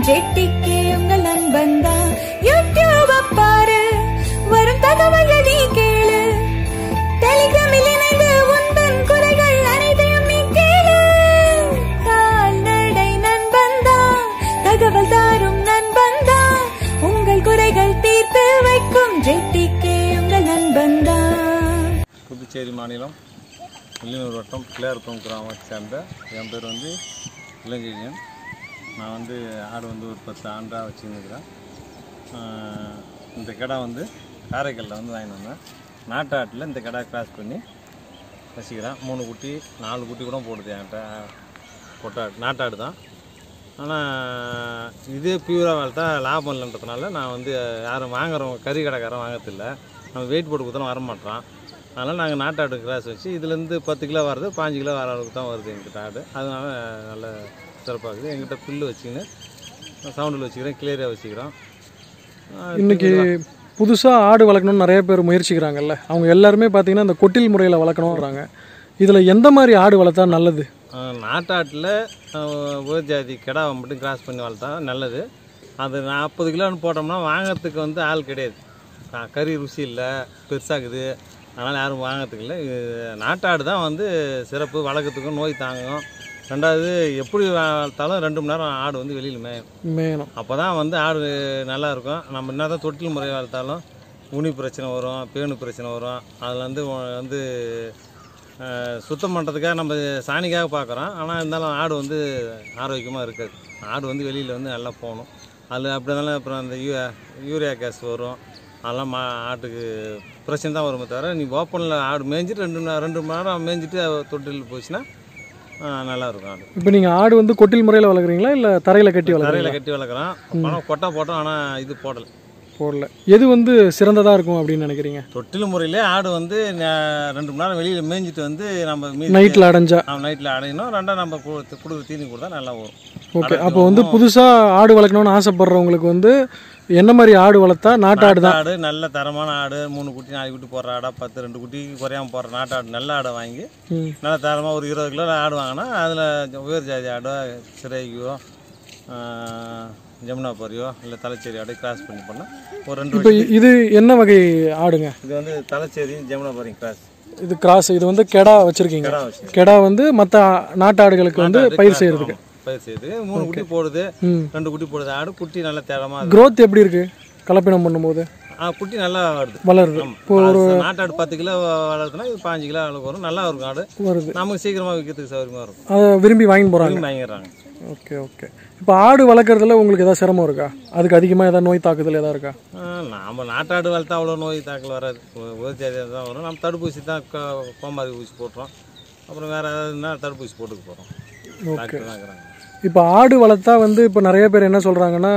ஜெட்டிக்கு உங்கள் நண்பன் தான் யூடியூப் பாரு வரும் தகவல்கள் நீ கேளு டெலிகிராமில் இணைந்து உந்தன் குறைகள் அனைத்தையும் நீ கேளு கால்நடை நண்பன் தான் தகவல் தாரும் நண்பன் தான் உங்கள் குறைகள் தீர்த்து வைக்கும் ஜெட்டிக்கு உங்கள் நண்பன் தான் புதுச்சேரி மாநிலம் வில்லியனூர் வட்டம் பிள்ளையார்புரம் கிராமத்தை சேர்ந்த என் பேர் வந்து இளஞ்செழியன் நான் வந்து ஆடு வந்து ஒரு பத்து ஆண்டாக வச்சுருக்கிறேன் இந்த கடை வந்து காரைக்காலில் வந்து வாங்கிட்டு வந்தேன் நாட்டு ஆட்டில் இந்த கடை கிராஸ் பண்ணி வச்சுக்கிறேன் மூணு குட்டி நாலு குட்டி கூட போடுது என்கிட்ட பொட்டாடு நாட்டாடு தான் ஆனால் இதே பியூராக வளர்த்தா லாபம் இல்லைன்றதுனால நான் வந்து யாரும் வாங்குறவங்க கறி கடைக்காரன் வாங்கறதில்ல நம்ம வெயிட் போட்டு கொடுத்தாலும் வரமாட்டோம் அதனால் நாங்கள் நாட்டாடு கிராஸ் வச்சு இதுலேருந்து பத்து கிலோ வர்றது பாஞ்சு கிலோ வர அளவுக்கு தான் வருது எங்கிட்ட ஆடு அதனால நல்ல சிறப்பாக இருக்குது எங்கிட்ட புல்லு வச்சுக்கின்னு சவுண்டில் வச்சுக்கிறேன் கிளியராக வச்சுக்கிறோம் ஆஹ் இன்னைக்கு புதுசாக ஆடு வளர்க்கணும்னு நிறைய பேர் முயற்சிக்கிறாங்கல்ல அவங்க எல்லாருமே பார்த்தீங்கன்னா இந்த கொட்டில் முறையில் வளர்க்கணுன்றாங்க இதில் எந்த மாதிரி ஆடு வளர்த்தா நல்லது ஆஹ் நாட்டாட்டில் ஒரு ஜாதி கிடாவை மட்டும் கிராஸ் பண்ணி வளர்த்தா நல்லது அது நாற்பது கிலோன்னு போட்டோம்னா வாங்குறதுக்கு வந்து ஆள் கிடையாது ஆஹ் கறி ருசி இல்லை பெருசாகுது அதனால் யாரும் வாங்குறதுக்கு இல்லை இது நாட்டாடு தான் வந்து சிறப்பு வளர்க்கறதுக்கும் நோய் தாங்கும் ரெண்டாவது எப்படி வளர்த்தாலும் ரெண்டு மணி நேரம் ஆடு வந்து வெளியில் மேயும் மேனும் அப்போ தான் வந்து ஆடு நல்லா இருக்கும் நம்ம என்ன தான் தொட்டில் முறை வளர்த்தாலும் உனி பிரச்சனை வரும் பேணு பிரச்சனை வரும் அதில் வந்து உ- வந்து அஹ், சுத்தம் பண்ணுறதுக்காக நம்ம சாணிக்காக பார்க்குறோம் ஆனால் இருந்தாலும் ஆடு வந்து ஆரோக்கியமாக இருக்காது ஆடு வந்து வெளியில் வந்து நல்லா போகணும் அதில் அப்படி இருந்தாலும் அப்புறம் அந்த யூ யூரியா கேஸ் வரும் அதெல்லாம் மா ஆட்டுக்கு பிரச்சனை தான் வருமே தவிர நீ ஓப்பனில் ஆடு மேய்ஞ்சிட்டு ரெண்டு மணி- ரெண்டு மணி நேரம் மேய்ஞ்சிட்டு தொட்டில் போச்சுன்னா அஹ், நல்லா இருக்கும் ஆடு இப்போ நீங்கள் ஆடு வந்து கொட்டில் முறையில் வளர்க்குறீங்களா இல்லை தரையில் கட்டி வளர்க்குறீங்களா தரையில் கட்டி வளர்க்குறோம் ஆனால் கொட்டை போட்டோம் ஆனால் இது போடலை போடல எது வந்து சிறந்ததாக இருக்கும் அப்படின்னு நினைக்கிறீங்க தொட்டில் முறையிலே ஆடு வந்து ந- ரெண்டு மணி நேரம் வெளியில் மேய்ஞ்சிட்டு வந்து நம்ம மீதி நைட்டில் அடைஞ்சா நைட்டில் அடையணும் ரெண்டாவது நம்ம கு- கொடுக்குற தீனி கொடுத்தா நல்லா வரும் ஓகே அப்போ வந்து புதுசாக ஆடு வளர்க்கணும்னு ஆசைப்படுறவங்களுக்கு வந்து என்ன மாதிரி ஆடு வளர்த்தா நாட்டாடு தான் ஆடு நல்ல தரமான ஆடு மூணு குட்டி நாலு குட்டி போடுற ஆடா பத்து ரெண்டு குட்டி குறையாம போடுற நாட்டாடு நல்ல ஆடை வாங்கி ம். நல்ல தரமாக ஒரு இருபது கிலோ ஆடு வாங்கினா அதில் உயர் ஜாதி ஆடோ சிறையோ ஜமுனா பொரியோ இல்லை தலைச்சேரி ஆடு கிராஸ் பண்ணி பண்ணால் ஒரு ரெண்டு இப்போ வருஷம் இது என்ன வகை ஆடுங்க இது வந்து தலைச்சேரி ஜமுனா பொரி கிராஸ் இது கிராஸ் இது வந்து கெடா வச்சிருக்கீங்க கடை வச்சு கெடா வந்து மற்ற நாட்டாடுகளுக்கு வந்து பயிர் செய்யறதுக்கு ஆமா, பயிர் செய்யுது மூணு குட்டி போடுது ம் ரெண்டு குட்டி போடுது ஆடு குட்டி நல்லா தேடமா growth எப்படி இருக்கு கலப்பினம் பண்ணும்போது ஆ குட்டி நல்லா வருது வளருது ஆமா. அது நாட்டாடு பத்து கிலோ வளருதுன்னா இது பாஞ்சு கிலோ அளவுக்கு வரும் நல்லா இருக்கும் ஆடு வருது நமக்கு சீக்கிரமா விற்கிறதுக்கு சௌகரியமா இருக்கும் அதை விரும்பி வாங்கி போகிறாங்க விரும்பி வாங்கிடுறாங்க ஓகே ஓகே இப்போ ஆடு வளர்க்குறதுல உங்களுக்கு ஏதாவது சிரமம் இருக்கா அதுக்கு அதிகமாக ஏதாவது நோய் தாக்குதல் ஏதாவது இருக்கா ஆ, நாம நாட்டாடு வளர்த்தா அவ்வளோ நோய் தாக்கல் வராது ஒரு ஜாதியாக தான் வரும் நம்ம தடுப்பூசி தான் கோ- கோமாரி ஊசி போட்டுறோம் அப்புறம் வேற ஏதாவதுன்னா தடுப்பூசி போட்டுக்க போகிறோம் டாக்டர் தான் இருக்கிறாங்க இப்போ ஆடு வளர்த்தா வந்து இப்போ நிறைய பேர் என்ன சொல்கிறாங்கன்னா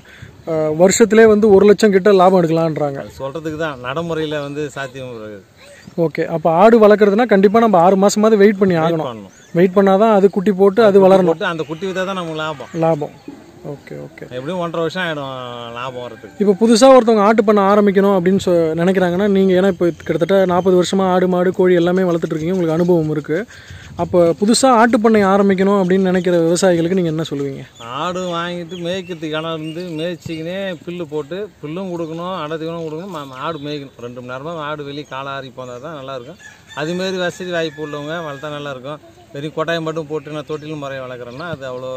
வருஷத்திலே வந்து ஒரு லட்சம் கிட்ட லாபம் எடுக்கலான்றாங்க அது சொல்றதுக்கு தான் நடைமுறையில் வந்து சாத்தியம் இருக்காது. ஓகே அப்போ ஆடு வளர்க்குறதுனா கண்டிப்பாக நம்ம ஆறு மாதமாவது வெயிட் பண்ணி ஆகணும் பண்ணணும் வெயிட் பண்ணாதான் அது குட்டி போட்டு அது வளரணும் போட்டு அந்த குட்டி வித்தா தான் நமக்கு லாபம் லாபம் ஓகே ஓகே எப்படியும் ஒன்றரை வருஷம் ஆகிடும் லாபம் வரதுக்கு இப்போ புதுசாக ஒருத்தவங்க ஆட்டு பண்ண ஆரம்பிக்கணும் அப்படின்னு சொ நினைக்கிறாங்கன்னா நீங்கள் ஏன்னா இப்போ கிட்டத்தட்ட நாற்பது வருஷமாக ஆடு மாடு கோழி எல்லாமே வளர்த்துட்டு இருக்கீங்க உங்களுக்கு அனுபவம் இருக்குது அப்போ புதுசாக ஆட்டு பண்ணை ஆரம்பிக்கணும் அப்படின்னு நினைக்கிற விவசாயிகளுக்கு நீங்கள் என்ன சொல்லுவீங்க ஆடு வாங்கிட்டு மேய்க்கிறதுக்கு இடம் இருந்து மேய்ச்சிக்கினே புல்லு போட்டு புல்லும் கொடுக்கணும் அடத்துக்கணும் கொடுக்கணும் மா- ஆடு மேய்க்கணும் ரெண்டு மணி நேரமாக ஆடு வெளியே காலாரி போனால் தான் நல்லாயிருக்கும் அதுமாரி வசதி வாய்ப்பு உள்ளவங்க வளர்த்தா நல்லாயிருக்கும் வெறும் கொட்டாயம் மட்டும் போட்டு நான் தொட்டிலும் முறையை வளர்க்குறேன்னா அது அவ்வளோ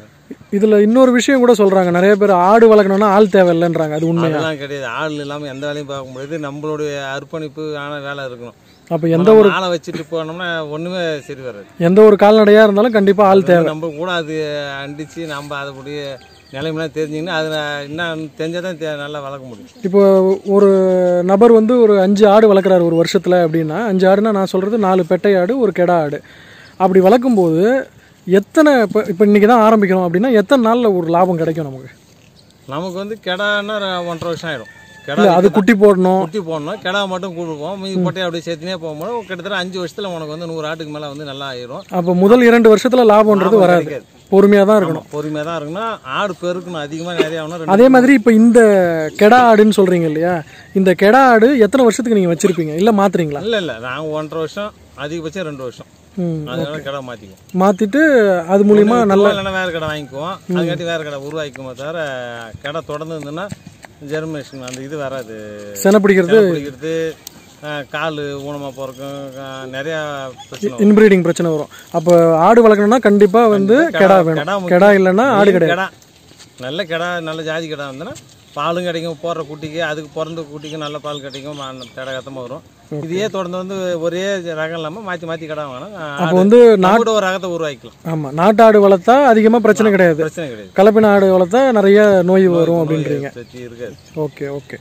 இதில் இன்னொரு விஷயம் கூட சொல்கிறாங்க நிறைய பேர் ஆடு வளர்க்கணும்னா ஆள் தேவையில்லைன்றாங்க அது உண்மையா அதெல்லாம் கிடையாது ஆள் இல்லாமல் எந்த வேலையும் பார்க்க முடியாது நம்மளுடைய அர்ப்பணிப்பு ஆன வேலை இருக்கணும் அப்போ எந்த ஒரு ஆளை வச்சுட்டு போனோம்னா ஒன்றுமே சரி வராது எந்த ஒரு கால்நடையாக இருந்தாலும் கண்டிப்பாக ஆள் தேவை நம்ம கூட அது அண்டிச்சு நம்ம அதுபடிய நிலைமைலாம் தெரிஞ்சிங்கன்னா அது என்ன தெரிஞ்சால் தான் தே- நல்லா வளர்க்க முடியும் இப்போ ஒரு நபர் வந்து ஒரு அஞ்சு ஆடு வளர்க்குறாரு ஒரு வருஷத்தில் அப்படின்னா அஞ்சு ஆடுனா நான் சொல்கிறது நாலு பெட்டை ஆடு ஒரு கெடா ஆடு அப்படி வளர்க்கும்போது எத்தனை இப்போ இப்போ இன்றைக்கி தான் ஆரம்பிக்கணும் அப்படின்னா எத்தனை நாளில் ஒரு லாபம் கிடைக்கும் நமக்கு நமக்கு வந்து கெடான்னா ர- ஒன்றரை வருஷம் ஆகிடும் இல்லை கெடா அது குட்டி போடணும் குட்டி போடணும் கெடா மட்டும் கொடுப்போம் மீதி பொட்டையை அப்படியே சேர்த்துனே போகும்போது கிட்டத்தட்ட அஞ்சு வருஷத்துல உனக்கு வந்து நூறு ஆட்டுக்கு மேலே வந்து நல்லா ஆயிரும் அப்போ முதல் இரண்டு வருஷத்தில் லாபம்ன்றது லாபம் வராது கிடைக்காது. பொறுமையாக தான் இருக்கணும் பொறுமையாக தான் இருக்கணும் ஆடு பெருக்கணும் அதிகமாக நிறைய ஆகணும் ரெண்டு அதே மாதிரி இப்போ இந்த கெடா ஆடுன்னு சொல்கிறீங்க இல்லையா இந்த கெடா ஆடு எத்தனை வருஷத்துக்கு நீங்கள் வச்சுருப்பீங்க இல்லை மாத்துறீங்களா இல்லை இல்லை நாங்கள் ஒன்றரை வருஷம் அதிகபட்சம் ரெண்டு வருஷம் ம் அதனால கடை மாற்றிக்குவோம் மாற்றிட்டு அது மூலிமா நல்ல இல்லைன்னா வேறு கடை வாங்கிக்குவோம் அதுக்காட்டி வேறு கடை உருவாக்கிக்குவோம் தவிர கடை தொடர்ந்து இருந்ததுன்னா ஜெர்மினேஷன் அந்த இது வராது செனை பிடிக்கிறது கிளை பிடிக்கிறது அஹ், கால் ஊனமாக போகிறக்கும் நிறையா பிரச்சனை வரும். இன்பிரீடிங் பிரச்சனை வரும் அப்போ ஆடு வளர்க்கணும்னா கண்டிப்பாக வந்து கெடா வேணும் கெடா முக்கியம். கெடா இல்லைன்னா ஆடு மெயின் கிடையாது கிடா நல்ல கிடா நல்ல ஜாதி கிடா இருந்ததுன்னா பாலும் கிடைக்கும் போடுற குட்டிக்கு அதுக்கு பிறந்த குட்டிக்கு நல்ல பால் கிடைக்கும் தடகத்தமாக வரும் இதையே தொடர்ந்து வந்து ஒரே ரகம் இல்லாமல் மாற்றி மாற்றி கடை வாங்கினா அப்போ வந்து நாடு ஒரு ரகத்தை உருவாக்கிக்கலாம் ஆமாம் நாட்டு ஆடு வளர்த்தா அதிகமாக பிரச்சனை கிடையாது பிரச்சனை கிடையாது கலப்பின ஆடு வளர்த்தா நிறைய நோய் வரும் அப்படின்றீங்க பிரச்சனை இருக்காது ஓகே ஓகே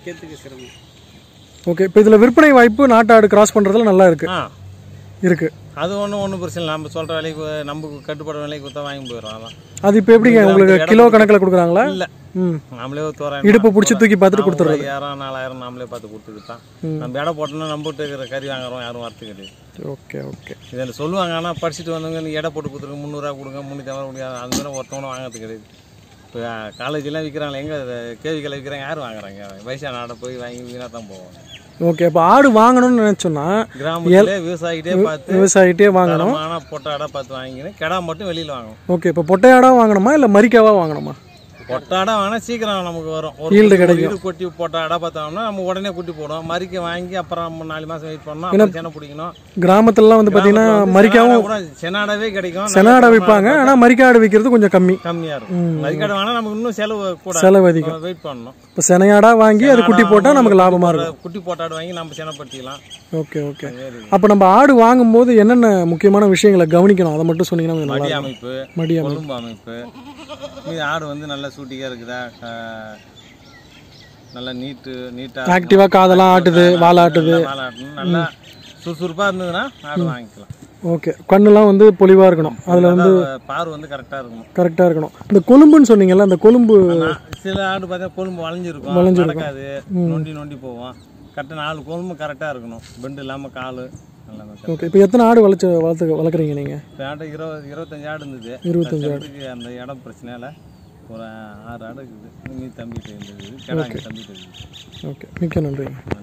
ஓகே இப்போ இதில் விற்பனை வாய்ப்பு நாட்டு ஆடு கிராஸ் பண்ணுறதுல நல்லா இருக்கு ஆ இருக்கு அது ஒன்றும் ஒன்றும் பிரச்சனை இல்லை நம்ம சொல்கிற விலைக்கு நமக்கு கட்டுப்பட விலைக்கு கொடுத்தா வாங்கி போயிடும் அதெல்லாம் அது இப்போ எப்படிங்க உங்களுக்கு கிலோ கணக்கில் கொடுக்குறாங்களா இல்லை ம் நாமளே ஒரு தோராயம் இடுப்பு பிடிச்சி தூக்கி பார்த்துட்டு கொடுத்துறது ஐயாயிரம் நாலாயிரம் நாமளே பார்த்து கொடுத்துட்டு தான் நம்ம எடை போட்டோம்னா நம்மகிட்ட இருக்கிற கறி வாங்குறோம் யாரும் வரத்து கிடையாது ஓகே ஓகே இதில் சொல்லுவாங்க ஆனால் படிச்சுட்டு வந்தவங்க நீ எடை போட்டு கொடுத்துருங்க முந்நூறுரூவா கொடுங்க முந்நூற்றி ஐம்பது கொடுங்க அந்த மாதிரி ஒருத்தவங்களும் வாங்குறது கிடையாது இப்போ காலேஜெலாம் விற்கிறாங்களே எங்கே கேவிக்கலை விற்கிறாங்க யார் வாங்குறாங்க வயசான ஆடை போய் வாங்கி வீணாக தான் போவாங்க ஓகே அப்போ ஆடு வாங்கணும்னு நினச்சோன்னா கிராமத்திலே விவசாயிகிட்டே பார்த்து விவசாயிட்டே வாங்கணும் தரமான பொட்டை ஆடை பார்த்து வாங்கினேன் கிடா மட்டும் வெளியில் வாங்கணும் ஓகே இப்போ பொட்டையாடா வாங்கணுமா இல்லை மரிக்காவா வாங்கணுமா பொட்டாடா வாங்கினா சீக்கிரம் நமக்கு வரும் ஒரு Yield குட்டி- ஒரு கிடைக்கும். ஈடு கொட்டி போட்ட அடை பார்த்தோம்னா நம்ம உடனே குட்டி போடுவோம் மறிக்க வாங்கி அப்புறம் நம்ம நாலு மாதம் வெயிட் பண்ணோம் அப்புறம் செனை பிடிக்கணும் கிராமத்துலலாம் வந்து பார்த்தீங்கன்னா கிராமத்துல வந்து மரிக்காவும் செனாடா கூட செனாடாவே கிடைக்கும் செனாடை நல்ல விற்பாங்க ஆனால் மரிக்காடு விற்கிறது கொஞ்சம் கம்மி கம்மியா இருக்கும் மறிக்காடு வாங்கினா நமக்கு இன்னும் செலவு கூட செலவு அதிகம் வெயிட் பண்ணணும் இப்போ செனையாடா வாங்கி அது குட்டி போட்டால் நமக்கு லாபமாக இருக்கும் குட்டி போட்டாடு வாங்கி நம்ம செனப்படுத்திக்கலாம் ஓகே ஓகே அப்போ நம்ம ஆடு வாங்கும்போது என்னென்ன முக்கியமான விஷயங்களை கவனிக்கணும் அதை மட்டும் சொன்னீங்கன்னா கொஞ்சம் நல்லா மடி இருக்கும் அமைப்பு மடி அமைப்பு கொழும்பு அமைப்பு இது ஆடு வந்து நல்லா சூட்டிக்கா இருக்குதா ஆஹ், நல்லா நீட்டு நீட்டா ஆக்டிவாக காதெல்லாம் ஆட்டுது வாலாட்டுது வாலாட்டணும் நல்லா சுறுசுறுப்பா இருந்ததுன்னா ஆடு வாங்கிக்கலாம் ஓகே கண்ணுலாம் வந்து பொலிவாக இருக்கணும் அதில் வந்து நல்லா பார் வந்து கரெக்டா இருக்கணும் கரெக்டாக இருக்கணும் இந்த கொழும்புன்னு சொன்னீங்கல்ல அந்த கொழும்பு ஆனா, சில ஆடு பார்த்தா கொழும்பு வளைஞ்சிருக்கும் நடக்காது நொண்டி நொண்டி போவோம் கரெக்டாக நாலு கொழும்பு கரெக்டாக இருக்கணும் பெண்டு இல்லாமல் கால் எல்லாமே correct. ஓகே இப்போ எத்தனை ஆடு வளர்த்து வளர்த்து வளர்க்குறீங்க நீங்கள் இப்போ ஆடு இருபது இருபத்தஞ்சு ஆடு இருந்தது இருபத்தஞ்சு ஆடு. தற்சமயத்துக்கு அந்த இடம் பிரச்சனையால ஒரு ஆறு ஆடு இருக்குது மீ தம்பிட்டு இருந்தது கிடா தம்பிட்டு இருக்குது ஓகே மிக்க நன்றிங்க